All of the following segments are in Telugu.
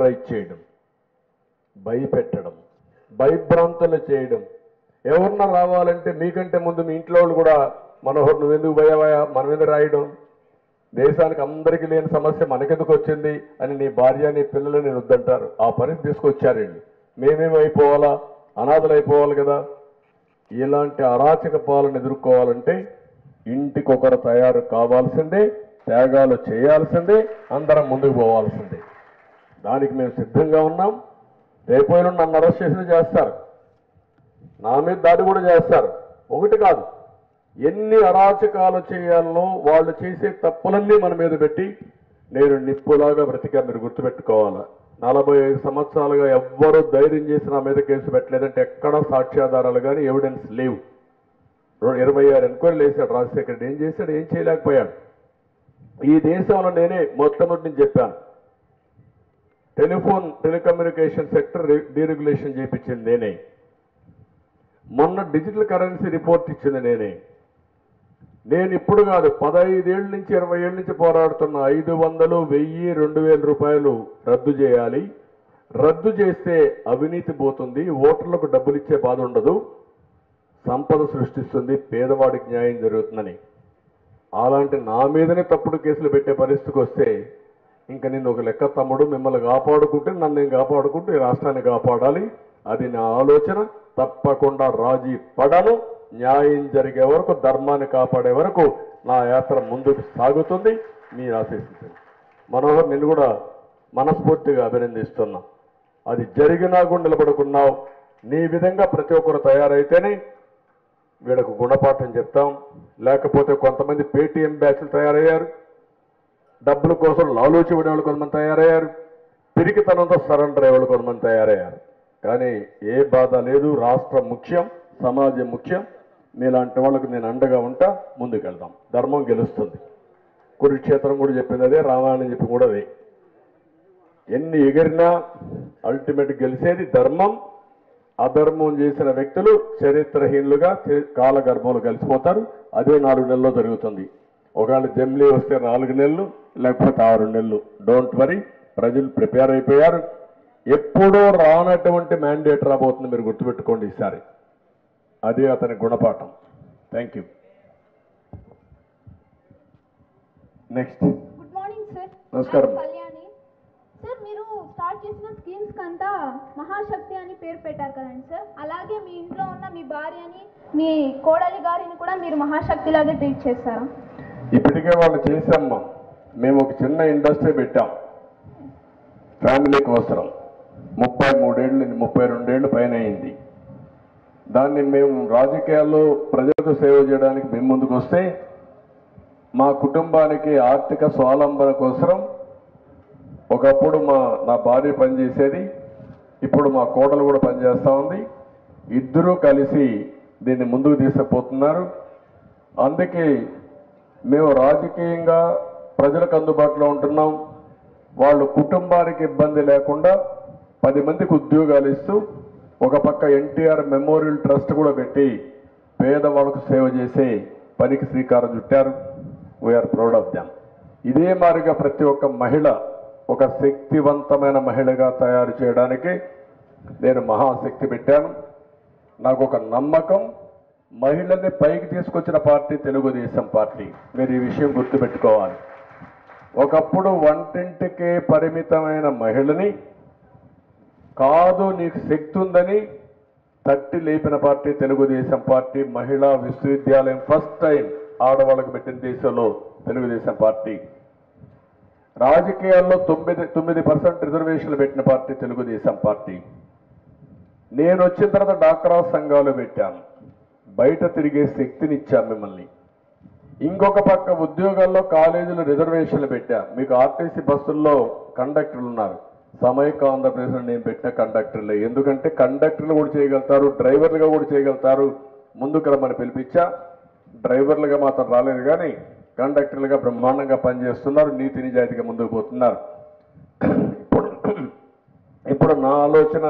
టెర్రరైజ్ చేయడం భయపెట్టడం భయభ్రాంతులు చేయడం ఎవరన్నా రావాలంటే మీకంటే ముందు మీ ఇంట్లో వాళ్ళు కూడా మనోహర్ నువ్వెందుకు భయవయా మన మీద రాయడం దేశానికి అందరికీ లేని సమస్య మనకెందుకు వచ్చింది అని నీ భార్య నీ పిల్లలు నేను వద్దంటారు ఆ పరిస్థితి తీసుకొచ్చారండి మేమేమి అయిపోవాలా అనాథలు అయిపోవాలి కదా ఇలాంటి అరాచక పాలన ఎదుర్కోవాలంటే ఇంటికొకరు తయారు కావాల్సిందే త్యాగాలు చేయాల్సిందే అందరం ముందుకు పోవాల్సిందే దానికి మేము సిద్ధంగా ఉన్నాం రేపోయిన నన్ను అరెస్ట్ చేసిన చేస్తారు నా మీద దాడి కూడా చేస్తారు ఒకటి కాదు ఎన్ని అరాచకాలు చేయాలనో వాళ్ళు చేసే తప్పులన్నీ మన మీద పెట్టి నేను నిప్పులాగా బ్రతికా మీరు గుర్తుపెట్టుకోవాలా నలభై ఐదు సంవత్సరాలుగా ఎవ్వరూ ధైర్యం చేసి నా మీద కేసు పెట్టలేదంటే ఎక్కడా సాక్ష్యాధారాలు కానీ ఎవిడెన్స్ లేవు రో- ఇరవై ఆరు ఎంక్వైరీలు వేశాడు రాజశేఖర్ రెడ్డి ఏం చేశాడు ఏం చేయలేకపోయాడు ఈ దేశంలో నేనే మొట్టమొదటి నుంచి చెప్పాను టెలిఫోన్ టెలికమ్యూనికేషన్ సెక్టర్ డీరెగ్యులేషన్ చేయించింది నేనే మొన్న డిజిటల్ కరెన్సీ రిపోర్ట్ ఇచ్చింది నేనే నేను ఇప్పుడు కాదు పదహైదేళ్ళ నుంచి ఇరవై ఏళ్ళ నుంచి పోరాడుతున్న ఐదు వందలు వెయ్యి రెండు వేల రూపాయలు రద్దు చేయాలి రద్దు చేస్తే అవినీతి పోతుంది ఓటర్లకు డబ్బులు ఇచ్చే బాధ ఉండదు సంపద సృష్టిస్తుంది పేదవాడికి న్యాయం జరుగుతుందని అలాంటి నా మీదనే తప్పుడు కేసులు పెట్టే పరిస్థితికి వస్తే ఇంకా నిన్ను ఒక లెక్క తమ్ముడు మిమ్మల్ని కాపాడుకుంటే నన్ను నేను కాపాడుకుంటూ ఈ రాష్ట్రాన్ని కాపాడాలి అది నా ఆలోచన తప్పకుండా రాజీ పడను న్యాయం జరిగే వరకు ధర్మాన్ని కాపాడే వరకు నా యాత్ర ముందుకు సాగుతుంది మీరు ఆశిస్తుంది మనోహర్ నిన్ను కూడా మనస్ఫూర్తిగా అభినందిస్తున్నా అది జరిగినా కూడా నిలబడుకున్నావు నీ విధంగా ప్రతి ఒక్కరు తయారైతేనే వీళ్ళకు గుణపాఠం చెప్తాం లేకపోతే కొంతమంది పేటీఎం బ్యాచ్లు తయారయ్యారు డబ్బుల కోసం లాలూచి వాళ్ళు కొంతమంది తయారయ్యారు పిరికితనంతో సరెండర్ అయ్యే వాళ్ళు కొంతమంది తయారయ్యారు కానీ ఏ బాధ లేదు రాష్ట్రం ముఖ్యం సమాజం ముఖ్యం మీలాంటి వాళ్ళకు నేను అండగా ఉంటా ముందుకెళ్దాం ధర్మం గెలుస్తుంది కురుక్షేత్రం కూడా చెప్పింది అదే రామాయణం చెప్పి కూడా అదే ఎన్ని ఎగిరినా అల్టిమేట్ గెలిచేది ధర్మం అధర్మం చేసిన వ్యక్తులు చరిత్రహీనులుగా చే- కాలగర్భంలో కలిసిపోతారు అదే నాలుగు నెలల్లో జరుగుతుంది ఒకవేళ జమ్లీ వస్తే నాలుగు నెలలు లేకపోతే ఆరు నెలలు డోంట్ వరీ ప్రజలు ప్రిపేర్ అయిపోయారు ఎప్పుడో రానటువంటి మ్యాండేట్ రాబోతుంది మీరు గుర్తుపెట్టుకోండి ఈసారి అదే అతని గుణపాఠం thank you next good morning sir నమస్కారం. I'm కళ్యాణి సార్ మీరు స్టార్ట్ చేసిన స్కీమ్స్ కంతా మహాశక్తి అని పేరు పెట్టారు కదండి సార్ అలాగే మీ ఇంట్లో ఉన్న మీ భార్యని మీ కోడలి గారిని కూడా మీరు మహాశక్తి లాగే ట్రీట్ చేస్తారా ఇప్పటికే వాళ్ళు చేసామ్మా మేము ఒక చిన్న ఇండస్ట్రీ పెట్టాం ఫ్యామిలీకి అవసరం ముప్పై మూడేళ్ళు ముప్పై రెండేళ్ళు పైన అయింది దాన్ని మేము రాజకీయాల్లో ప్రజలకు సేవ చేయడానికి మేము ముందుకు వస్తే మా కుటుంబానికి ఆర్థిక స్వావలంబన కోసం ఒకప్పుడు మా నా భార్య పనిచేసేది ఇప్పుడు మా కోడలు కూడా పనిచేస్తూ ఉంది ఇద్దరూ కలిసి దీన్ని ముందుకు తీసుకుపోతున్నారు అందుకే మేము రాజకీయంగా ప్రజలకు అందుబాటులో ఉంటున్నాం వాళ్ళు కుటుంబానికి ఇబ్బంది లేకుండా పది మందికి ఉద్యోగాలు ఇస్తూ ఒక పక్క ఎన్టీఆర్ మెమోరియల్ ట్రస్ట్ కూడా పెట్టి పేదవాళ్ళకు సేవ చేసే పనికి శ్రీకారం చుట్టారు వీఆర్ ప్రౌడ్ ఆఫ్ దెమ్ ఇదే మాదిరిగా ప్రతి ఒక్క మహిళ ఒక శక్తివంతమైన మహిళగా తయారు చేయడానికి నేను మహాశక్తి పెట్టాను నాకు ఒక నమ్మకం మహిళల్ని పైకి తీసుకొచ్చిన పార్టీ తెలుగుదేశం పార్టీ మీరు ఈ విషయం గుర్తుపెట్టుకోవాలి ఒకప్పుడు వంటింటికే పరిమితమైన మహిళని కాదు నీకు శక్తి ఉందని తట్టి లేపిన పార్టీ తెలుగుదేశం పార్టీ మహిళా విశ్వవిద్యాలయం ఫస్ట్ టైం ఆడవాళ్ళకు పెట్టిన దేశంలో తెలుగుదేశం పార్టీ రాజకీయాల్లో తొమ్మిది తొమ్మిది పర్సెంట్ రిజర్వేషన్లు పెట్టిన పార్టీ తెలుగుదేశం పార్టీ నేను వచ్చిన తర్వాత డాక్రా సంఘాలు పెట్టాను బయట తిరిగే శక్తిని ఇచ్చాను మిమ్మల్ని ఇంకొక పక్క ఉద్యోగాల్లో కాలేజీలు రిజర్వేషన్లు పెట్టా మీకు ఆర్టీసీ బస్సుల్లో కండక్టర్లు ఉన్నారు సమైక ఆంధ్రప్రదేశ్లో నేను పెట్టిన కండక్టర్లే ఎందుకంటే కండక్టర్లు కూడా చేయగలుగుతారు డ్రైవర్లుగా కూడా చేయగలుగుతారు ముందుకు రమ్మని పిలిపించా డ్రైవర్లుగా మాత్రం రాలేదు కానీ కండక్టర్లుగా బ్రహ్మాండంగా పనిచేస్తున్నారు నీతి నిజాయితీగా ముందుకు పోతున్నారు ఇప్పుడు ఇప్పుడు నా ఆలోచన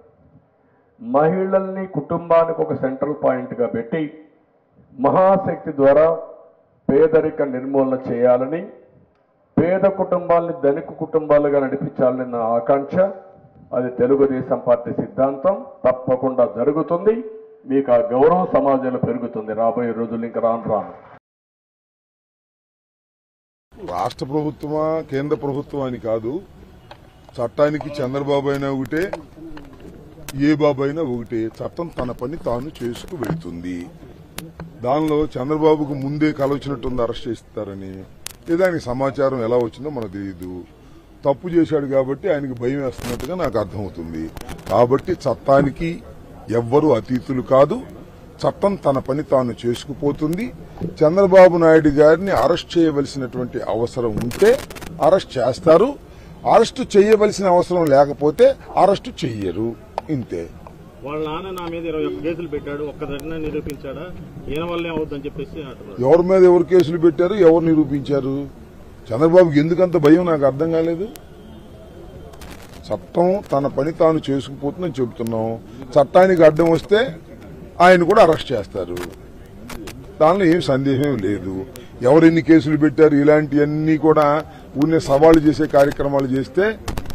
మహిళల్ని కుటుంబానికి ఒక సెంట్రల్ పాయింట్గా పెట్టి మహాశక్తి ద్వారా పేదరిక నిర్మూలన చేయాలని పేద కుటుంబాలని ధనిక కుటుంబాలుగా నడిపించాలని నా ఆకాంక్ష అది తెలుగుదేశం పార్టీ సిద్ధాంతం తప్పకుండా జరుగుతుంది మీకు ఆ గౌరవం సమాజంలో పెరుగుతుంది రాబోయే రోజులు ఇంకా రాను రాను రాష్ట్ర ప్రభుత్వమా కేంద్ర ప్రభుత్వం అని కాదు చట్టానికి చంద్రబాబు అయినా ఒకటే ఏ బాబు అయినా ఒకటే చట్టం తన పని తాను చేసుకు వెళుతుంది దానిలో చంద్రబాబుకు ముందే కలవచ్చినట్టుంది అరెస్ట్ చేస్తారని లేదా ఆయనకి సమాచారం ఎలా వచ్చిందో మనకు తెలియదు తప్పు చేశాడు కాబట్టి ఆయనకి భయం వేస్తున్నట్టుగా నాకు అర్థమవుతుంది కాబట్టి చట్టానికి ఎవ్వరూ అతీతులు కాదు చట్టం తన పని తాను చేసుకుపోతుంది చంద్రబాబు నాయుడు గారిని అరెస్ట్ చేయవలసినటువంటి అవసరం ఉంటే అరెస్ట్ చేస్తారు అరెస్టు చేయవలసిన అవసరం లేకపోతే అరెస్టు చెయ్యరు ఇంతే వాళ్ళ నాన్న నా మీద ఇరవై ఒక్క కేసులు పెట్టాడు ఒక్క దగ్గర నిరూపించాడా ఈయన వల్లే అవుతుందని చెప్పేసి అంటున్నారు ఎవరి మీద ఎవరు కేసులు పెట్టారు ఎవరు నిరూపించారు చంద్రబాబుకి ఎందుకంత భయం నాకు అర్థం కాలేదు చట్టం తన పని తాను చేసుకుపోతుందని చెబుతున్నాం చట్టానికి అడ్డం వస్తే ఆయన కూడా అరెస్ట్ చేస్తారు దానిలో ఏం సందేహం లేదు ఎవరెన్ని కేసులు పెట్టారు ఇలాంటివన్నీ కూడా ఊరినే సవాలు చేసే కార్యక్రమాలు చేస్తే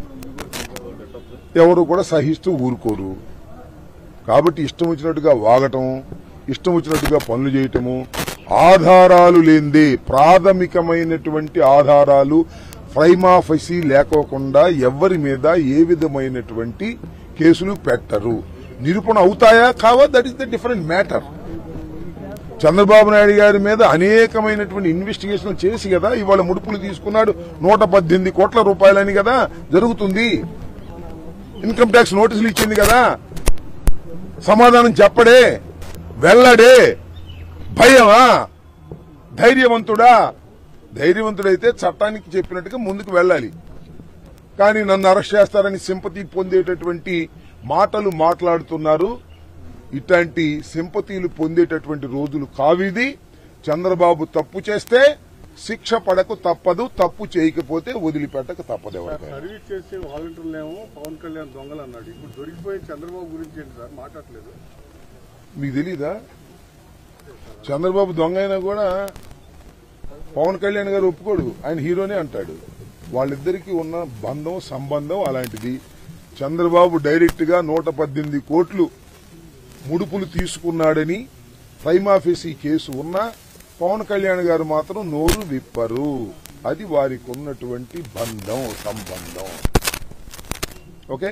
ఎవరు కూడా సహిస్తూ ఊరుకోరు కాబట్టి ఇష్టం వచ్చినట్టుగా వాగటం ఇష్టం వచ్చినట్టుగా పనులు చేయటము ఆధారాలు లేనిదే ప్రాథమికమైనటువంటి ఆధారాలు ఫ్రైమాఫసి లేకోకుండా ఎవరి మీద ఏ విధమైనటువంటి కేసులు పెట్టరు నిరూపణ అవుతాయా కావా that is the different matter Chandrababu Naidu గారి మీద అనేకమైనటువంటి ఇన్వెస్టిగేషన్ చేసి కదా ఇవాళ ముడుపులు తీసుకున్నాడు నూట పద్దెనిమిది కోట్ల రూపాయలని కదా జరుగుతుంది ఇన్కమ్ ట్యాక్స్ నోటీసులు ఇచ్చింది కదా సమాధానం చెప్పడే వెళ్ళడే భయమా ధైర్యవంతుడా ధైర్యవంతుడైతే చట్టానికి చెప్పినట్టుగా ముందుకు వెళ్ళాలి కానీ నన్ను అరెస్ట్ చేస్తారని సింపతి పొందేటటువంటి మాటలు మాట్లాడుతున్నారు ఇట్లాంటి సింపతీలు పొందేటటువంటి రోజులు కావిది చంద్రబాబు తప్పు చేస్తే శిక్ష పడకు తప్పదు తప్పు చేయకపోతే వదిలిపెట్టక తప్పదు ఎవరికైనా సర్వీస్ చేసే వాలంటీర్లేమో పవన్ కళ్యాణ్ దొంగలు అన్నాడు ఇప్పుడు దొరికిపోయిన చంద్రబాబు గురించి ఏంటి సార్ మాట్లాడలేదు మీకు తెలీదా చంద్రబాబు దొంగ అయినా కూడా పవన్ కళ్యాణ్ గారు ఒప్పుకోడు ఆయన హీరోనే అంటాడు వాళ్ళిద్దరికీ ఉన్న బంధం సంబంధం అలాంటిది చంద్రబాబు డైరెక్ట్ గా నూట పద్దెనిమిది కోట్లు ముడుపులు తీసుకున్నాడని ప్రైమాఫీసీ కేసు ఉన్నా పవన్ కళ్యాణ్ గారు మాత్రం నోరు విప్పరు అది వారికి ఉన్నటువంటి బంధం సంబంధం ఓకే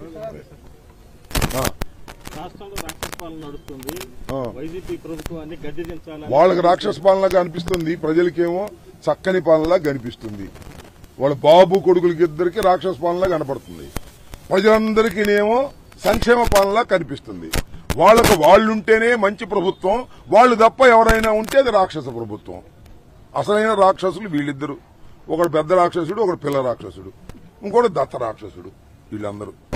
ఆ, రాష్ట్రంలో రాక్షస పాలన నడుస్తుంది ఆ. వైసీపీ ప్రభుత్వాన్ని గద్దె దించాలని వాళ్ళకి రాక్షస పాలనగా అనిపిస్తుంది ప్రజలకేమో చక్కని పాలనలా కనిపిస్తుంది వాళ్ళ బాబు కొడుకులకి ఇద్దరికి రాక్షస పాలనలా కనపడుతుంది ప్రజలందరికీనేమో సంక్షేమ పాలనలా కనిపిస్తుంది వాళ్ళకు వాళ్ళుంటేనే మంచి ప్రభుత్వం వాళ్ళు తప్ప ఎవరైనా ఉంటే అది రాక్షస ప్రభుత్వం అసలైన రాక్షసులు వీళ్ళిద్దరు ఒకడు పెద్ద రాక్షసుడు ఒకడు పిల్ల రాక్షసుడు ఇంకోటి దత్త రాక్షసుడు వీళ్ళందరూ